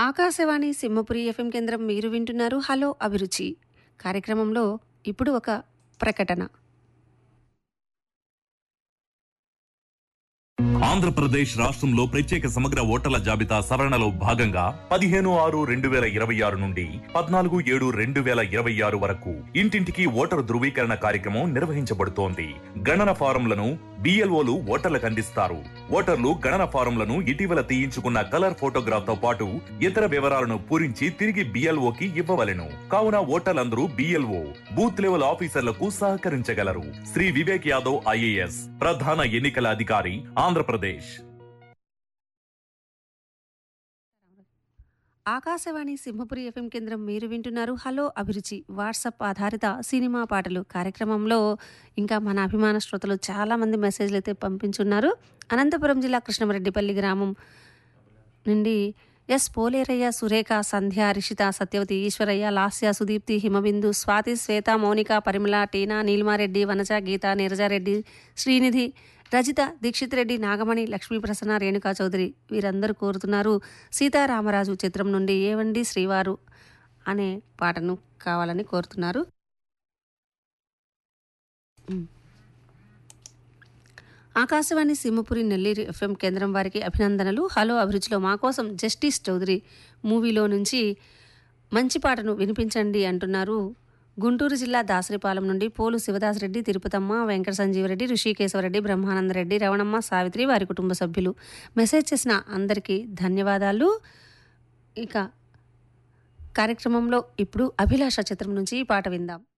Akashvani Simhapuri FM కేంద్రం మీరు వింటున్నారు హలో అభిరుచి కార్యక్రమంలో ఇప్పుడు ఒక ప్రకటన ఆంధ్రప్రదేశ్ రాష్ట్రంలో ప్రత్యేక సమగ్ర ఓటర్ల జాబితా సవరణలో భాగంగా పదిహేను ఆరు రెండు వేల ఇరవై ఆరు నుండి పద్నాలుగు ఏడు రెండు వేల ఇరవై ఆరు వరకు ఇంటింటికి ఓటరు ధృవీకరణ కార్యక్రమం నిర్వహించబడుతోంది గణన ఫారంలను బిఎల్ఓలు ఓటర్లకు అందిస్తారు ఓటర్లు గణన ఫారంలను ఇటీవల తీయించుకున్న కలర్ ఫోటోగ్రాఫ్ తో పాటు ఇతర వివరాలను పూరించి తిరిగి బిఎల్ఓకి ఇవ్వవలెను కావున ఓటర్లందరూ బిఎల్ఓ బూత్ లెవెల్ ఆఫీసర్లకు సహకరించగలరు శ్రీ వివేక్ యాదవ్ ఐఏఎస్ ప్రధాన ఎన్నికల అధికారి ఆంధ్రప్రదేశ్ ఆకాశవాణి సింహపురి ఎఫ్ఎం కేంద్రం మీరు వింటున్నారు హలో అభిరుచి వాట్సాప్ ఆధారిత సినిమా పాటలు కార్యక్రమంలో ఇంకా మన అభిమాన శ్రోతలు చాలామంది మెసేజ్లు అయితే పంపించున్నారు అనంతపురం జిల్లా కృష్ణమరెడ్డిపల్లి గ్రామం నుండి ఎస్ పోలేరయ్య సురేఖ సంధ్య రిషిత సత్యవతి ఈశ్వరయ్య లాస్య సుదీప్తి హిమబిందు స్వాతి శ్వేత మౌనిక పరిమళ టీనా నీలిమారెడ్డి వనజ గీత నీరజారెడ్డి శ్రీనిధి రజిత దీక్షిత్ రెడ్డి నాగమణి లక్ష్మీ ప్రసన్న రేణుకా చౌదరి వీరందరూ కోరుతున్నారు సీతారామరాజు చిత్రం నుండి ఏవండి శ్రీవారు అనే పాటను కావాలని కోరుతున్నారు ఉమ్. ఆకాశవాణి సింహపురి నెల్లూరు ఎఫ్ఎం కేంద్రం వారికి అభినందనలు హలో అభిరుచిలో మా కోసం జస్టిస్ చౌదరి మూవీలో నుంచి మంచి పాటను వినిపించండి అంటున్నారు గుంటూరు జిల్లా దాసరిపాలెం నుండి పోలు శివదాసరెడ్డి తిరుపతమ్మ వెంకట సంజీవరెడ్డి ఋషికేశవరెడ్డి బ్రహ్మానందరెడ్డి రవణమ్మ సావిత్రి వారి కుటుంబ సభ్యులు మెసేజ్ చేసిన అందరికీ ధన్యవాదాలు ఇక కార్యక్రమంలో ఇప్పుడు అభిలాష చిత్రం నుంచి ఈ పాట విందాం